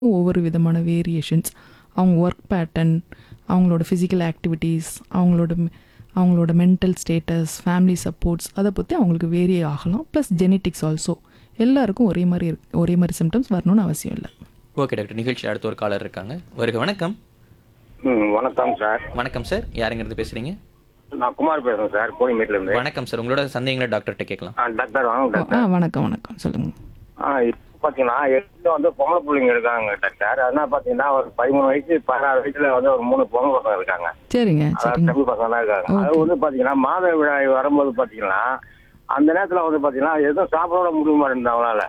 ஒவ்வொரு விதமான வேரியேஷன்ஸ் அவங்க ஒர்க் பேட்டர்ன் அவங்களோட ஃபிசிக்கல் ஆக்டிவிட்டீஸ் அவங்களோட மெ- அவங்களோட மென்டல் ஸ்டேட்டஸ் ஃபேமிலி சப்போர்ட்ஸ் அதை பற்றி அவங்களுக்கு வேரி ஆகலாம் ப்ளஸ் ஜெனட்டிக்ஸ் ஆல்சோ எல்லாருக்கும் ஒரே மாதிரி இருக்கு ஒரே மாதிரி சிம்டம்ஸ் வரணும்னு அவசியம் இல்லை ஓகே டாக்டர் நிகழ்ச்சி அடுத்த ஒரு காலர் இருக்காங்க வருக வணக்கம் ம் வணக்கம் சார் வணக்கம் சார் யாருங்கிறது பேசுறீங்க நான் குமார் பேசுறேன் சார் கோயம்பேட்டில இருந்து வணக்கம் சார் உங்களோட சந்தேகங்களை டாக்டர்கிட்ட கேட்கலாம் ஆ டாக்டர் வாங்க ஆ டாக்டர் வணக்கம் வணக்கம் சொல்லுங்கள் ஆ இப்போ பார்த்தீங்கன்னா எட்டு வந்து பொம்பளை பிள்ளைங்க இருக்காங்க டாக்டர் அதனால பார்த்தீங்கன்னா ஒரு பதிமூணு வயசு பதினாறு வயசுல வந்து ஒரு மூணு பொம்பளை பசங்க இருக்காங்க சரிங்க அதாவது சரிங்க தம்பி பசங்க தான் இருக்காங்க அது வந்து பார்த்தீங்கன்னா மாத விழாய் வரும்போது பார்த்தீங்கன்னா அந்த நேரத்தில் வந்து பார்த்தீங்கன்னா எதுவும் சாப்பிட முடிய மாட்டேங்குது அவங்களால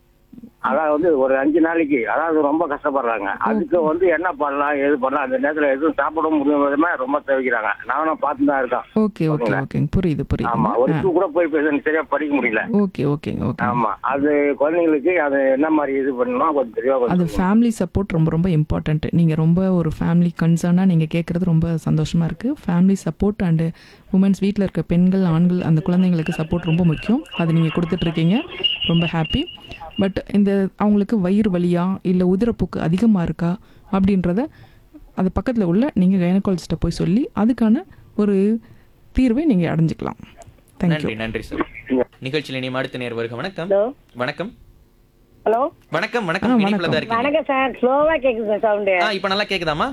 அதாவது வந்து ஒரு அஞ்சு நாளைக்கு அதாவது ரொம்ப கஷ்டப்படுறாங்க அதுக்கு வந்து என்ன பண்ணலாம் எது பண்ணலாம் அந்த நேரத்தில் எதுவும் சாப்பிட முடியாம ரொம்ப தவிக்கிறாங்க நானும் பார்த்து தான் இருக்கேன் ஓகே ஓகே ஓகேங்க புரியுது ஆமா ஒரு புரியுது ஸ்கூல் கூட போய் பேச சரியா படிக்க முடியல ஓகே ஓகேங்க ஓகே ஆமா அது குழந்தைங்களுக்கு அது என்ன மாதிரி இது பண்ணணும் கொஞ்சம் தெளிவா அது கொஞ்சம் ஃபேமிலி சப்போர்ட் ரொம்ப ரொம்ப இம்பார்ட்டண்ட் நீங்கள் ரொம்ப ஒரு ஃபேமிலி கன்சர்னாக நீங்கள் கேட்குறது ரொம்ப சந்தோஷமாக இருக்குது ஃபேமிலி சப்போர்ட் அண்டு உமன்ஸ் வீட்டில் இருக்க பெண்கள் ஆண்கள் அந்த குழந்தைங்களுக்கு சப்போர்ட் ரொம்ப முக்கியம் அது நீங்கள் கொடுத்துட்ருக்கீங்க ரொம்ப ஹாப்பி பட் இந்த அவங்களுக்கு வயிறு வலியா இல்லை உதிரப்போக்கு அதிகமாக இருக்கா அப்படின்றத அது பக்கத்தில் உள்ள நீங்கள் கைனகாலஜிஸ்ட்டை போய் சொல்லி அதுக்கான ஒரு தீர்வை நீங்கள் அடைஞ்சிக்கலாம் தேங்க்யூ நன்றி நன்றி சார் நிகழ்ச்சியில் இனிமே அடுத்த நேர் வருக வணக்கம் ஹலோ வணக்கம் ஹலோ வணக்கம் வணக்கம் இனிப்புல தான் இருக்கீங்க வணக்கம் சார் ஸ்லோவா கேக்குது சார் சவுண்டு ஆ இப்போ நல்லா கேக்குதாமா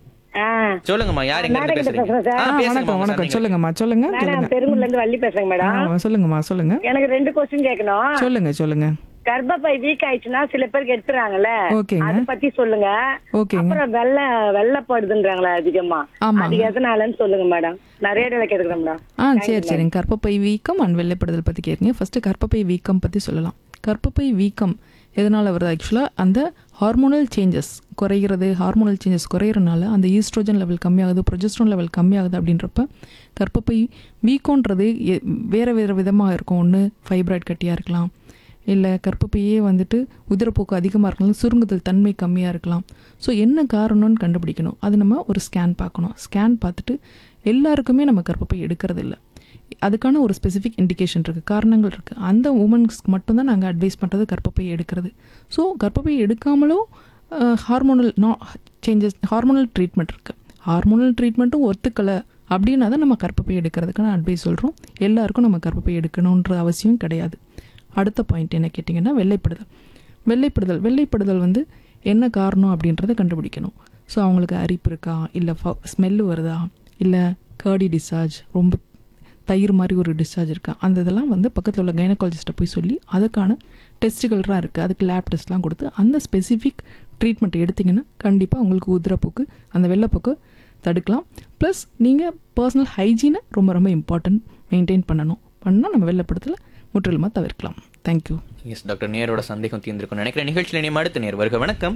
ஆ சொல்லுங்கம்மா யார் எங்க இருந்து மேடம் கிட்ட பேசுறீங்க பேசுறேன் ஆ சார். பேசுங்கம்மா வணக்கம் உங்க வணக்கம் சந்தேகங்கள். சொல்லுங்கம்மா சொல்லுங்க மேடம் சொல்லுங்க பெருங்குள்ள இருந்து வள்ளி பேசுறேங்க மேடம் ஆ, சொல்லுங்கம்மா சொல்லுங்க எனக்கு ரெண்டு கொஸ்டின் கேட்கணும் சொல்லுங்க சொல்லுங்க கர்ப்பப்பை வீக் ஆயிடுச்சுன்னா சில பேருக்கு எடுத்துறாங்கல்ல ஓகேங்க. அத பத்தி சொல்லுங்க ஓகேங்க அப்புறம் வெள்ளை வெள்ளப்படுதுன்றாங்களா அதிகமா ஆமாங்க. அது எதனாலன்னு சொல்லுங்க மேடம் நிறைய இடம் கேட்டுக்கிறேன் மேடம் ஆ சரி சரிங்க கர்ப்பப்பை வீக்கம் அண்ட் வெள்ளைப்படுதல் பற்றி கேட்குங்க ஃபர்ஸ்ட் கர்ப்பப்பை வீக்கம் பற்றி சொல்லலாம் கர்ப்பப்பை வீக்கம் எதனால் வருது ஆக்சுவலாக அந்த ஹார்மோனல் சேஞ்சஸ் குறைகிறது ஹார்மோனல் சேஞ்சஸ் குறையிறனால அந்த ஈஸ்ட்ரோஜன் லெவல் கம்மியாகுது ப்ரொஜெஸ்ட்ரான் லெவல் கம்மியாகுது அப்படின்றப்ப கர்ப்பப்பை வீக்கம்ன்றது எ- வேறு வேறு விதமாக இருக்கும் ஒன்று ஃபைப்ராய்ட் கட்டியாக இருக்கலாம் இல்லை கர்ப்பப்பையே வந்துட்டு உதிரப்போக்கு அதிகமாக இருக்கலாம் சுருங்குதல் தன்மை கம்மியாக இருக்கலாம் ஸோ என்ன காரணம்னு கண்டுபிடிக்கணும் அது நம்ம ஒரு ஸ்கேன் பார்க்கணும் ஸ்கேன் பார்த்துட்டு எல்லாருக்குமே நம்ம கர்ப்பப்பை எடுக்கிறது இல்லை அதுக்கான ஒரு ஸ்பெசிஃபிக் இண்டிகேஷன் இருக்குது காரணங்கள் இருக்குது அந்த உமன்ஸ்க்கு மட்டும்தான் நாங்கள் அட்வைஸ் பண்ணுறது கர்ப்பப்பை எடுக்கிறது ஸோ கர்ப்பப்பை எடுக்காமலும் ஹார்மோனல் நா சேஞ்சஸ் ஹார்மோனல் ட்ரீட்மெண்ட் இருக்குது ஹார்மோனல் ட்ரீட்மெண்ட்டும் ஒத்துக்கலை அப்படின்னா தான் நம்ம கர்ப்பப்பை எடுக்கிறதுக்கான அட்வைஸ் சொல்கிறோம் எல்லாருக்கும் நம்ம கர்ப்பப்பை எடுக்கணுன்ற அவசியம் கிடையாது அடுத்த பாயிண்ட் என்ன கேட்டிங்கன்னா வெள்ளைப்படுதல் வெள்ளைப்படுதல் வெள்ளைப்படுதல் வந்து என்ன காரணம் அப்படின்றத கண்டுபிடிக்கணும் ஸோ அவங்களுக்கு அரிப்பு இருக்கா இல்லை ஸ்மெல்லு வருதா இல்லை கேர்டி டிஸ்சார்ஜ் ரொம்ப தயிர் மாதிரி ஒரு டிஸ்சார்ஜ் இருக்கா அந்த இதெல்லாம் வந்து பக்கத்தில் உள்ள கைனகாலஜிஸ்ட்டை போய் சொல்லி அதுக்கான டெஸ்ட்டுகள்லாம் இருக்குது அதுக்கு லேப் டெஸ்ட்லாம் கொடுத்து அந்த ஸ்பெசிஃபிக் ட்ரீட்மெண்ட் எடுத்தீங்கன்னா கண்டிப்பாக உங்களுக்கு உதிரப்போக்கு அந்த வெள்ளைப்போக்கு தடுக்கலாம் ப்ளஸ் நீங்கள் பர்சனல் ஹைஜீனை ரொம்ப ரொம்ப இம்பார்ட்டன்ட் மெயின்டைன் பண்ணணும் பண்ணால் நம்ம வெள்ளைப்படத்தில் முற்றிலுமாக தவிர்க்கலாம் தேங்க்யூ எஸ் டாக்டர் நேரோட சந்தேகம் தீர்ந்திருக்கும் நினைக்கிறேன் நிகழ்ச்சியில் இனிமே அடுத்த நேர் வருக வணக்கம்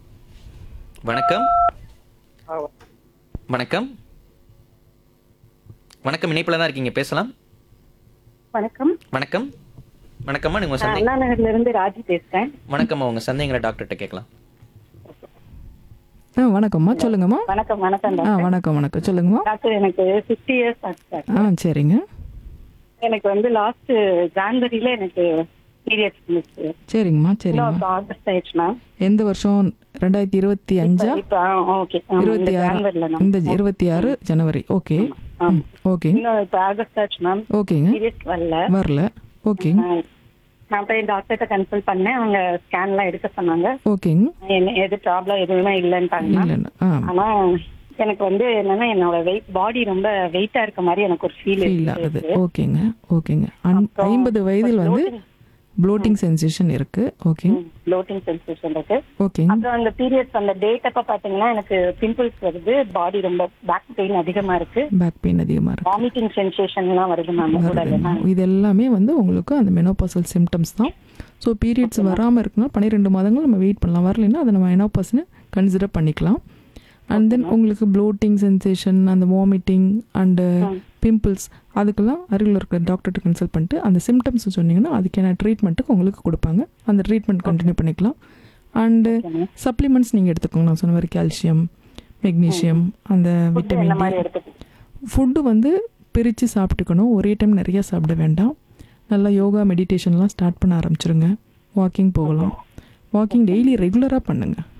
வணக்கம் வணக்கம் வணக்கம் இணைப்புல தான் இருக்கீங்க பேசலாம் வணக்கம் வணக்கம் வணக்கம்மா நீங்க உங்க சந்தேகம் அண்ணா நகர்ல இருந்து ராஜி பேசுறேன் வணக்கம்மா உங்க சந்தேகங்களை டாக்டர்கிட்ட கேட்கலாம் ஆ வணக்கம்மா சொல்லுங்கம்மா வணக்கம் வணக்கம் ஆ வணக்கம் வணக்கம் சொல்லுங்கம்மா டாக்டர் எனக்கு ஃபிஃப்டி இயர்ஸ் ஆச்சு சார் ஆ சரிங்க எனக்கு வந்து லாஸ்ட் ஜான்வரியில எனக்கு பீரியட்ஸ் இருந்துச்சு சரிங்கம்மா சரிங்கம்மா இன்னும் ஆகஸ்ட் ஆயிடுச்சு மேம் எந்த வருஷம் ரெண்டாயிரத்தி இருபத்தி அஞ்சா இப்போ ஓகே இருபத்தி ஆறு ஜான்வரில இந்த இருபத்தி ஆறு ஜனவரி ஓகே ம் ஓகே இன்னும் இப்போ ஆகஸ்ட் ஆச்சு மேம் ஓகேங்க பீரியட்ஸ் வரல வரல ஓகேங்க ஆ, நான் போய் டாக்டர்கிட்ட கன்சல்ட் பண்ணேன் அவங்க ஸ்கேன்லாம் எடுக்க சொன்னாங்க ஓகேங்க என்ன எது ப்ராப்ளம் எதுவுமே இல்லைன்ட்டாங்க ma'am. இல்லைண்ணா ஆ ஆனா எனக்கு வந்து என்னன்னா என்னோட வெயிட் பாடி ரொம்ப வெயிட்டா இருக்க மாதிரி எனக்கு ஒரு ஃபீல் ஃபீல் ஆகுது ஓகேங்க ஓகேங்க அன்- ஐம்பது வயதில் வந்து ப்ளோட்டிங் சென்சேஷன் இருக்கு ஓகே ப்ளோட்டிங் சென்சேஷன் இருக்கு ஓகேங்க அப்புறம் அந்த பீரியட்ஸ் அந்த டேட் அப்ப பாத்தீங்கன்னா எனக்கு பிம்பிள்ஸ் வருது பாடி ரொம்ப பேக் பெயின் அதிகமா இருக்கு பேக் பெயின் அதிகமாக இருக்கு வாமிட்டிங் சென்சேஷன் எல்லாம் வருது மேம் வருதுங்க. இது எல்லாமே வந்து உங்களுக்கு அந்த மெனோபாசல் சிம்டம்ஸ் தான் ஸோ பீரியட்ஸ் வராமல் இருக்குன்னா பன்னிரெண்டு மாதங்கள் நம்ம வெயிட் பண்ணலாம் வரலைன்னா அதை நம்ம மெனோபாஸ்னு கன்சிடர் பண்ணிக்கலாம் அண்ட் தென் உங்களுக்கு ப்ளோட்டிங் சென்சேஷன் அந்த வாமிட்டிங் அண்டு பிம்பிள்ஸ் அதுக்கெல்லாம் அருகில் இருக்கிற டாக்டர்கிட்ட கன்சல்ட் பண்ணிட்டு அந்த சிம்டம்ஸ் சொன்னீங்கன்னா அதுக்கான ட்ரீட்மெண்ட்டுக்கு உங்களுக்கு கொடுப்பாங்க அந்த ட்ரீட்மெண்ட் கண்டினியூ பண்ணிக்கலாம் அண்டு சப்ளிமெண்ட்ஸ் நீங்கள் எடுத்துக்கோங்க நான் சொன்ன மாதிரி கால்சியம் மெக்னீஷியம் அந்த விட்டமின் இந்த டி மாதிரி எடுத்துக்கு ஃபுட்டு வந்து பிரித்து சாப்பிட்டுக்கணும் ஒரே டைம் நிறைய சாப்பிட வேண்டாம் நல்லா யோகா மெடிடேஷன்லாம் ஸ்டார்ட் பண்ண ஆரம்பிச்சிருங்க வாக்கிங் போகலாம் வாக்கிங் டெய்லி ரெகுலராக பண்ணுங்கள்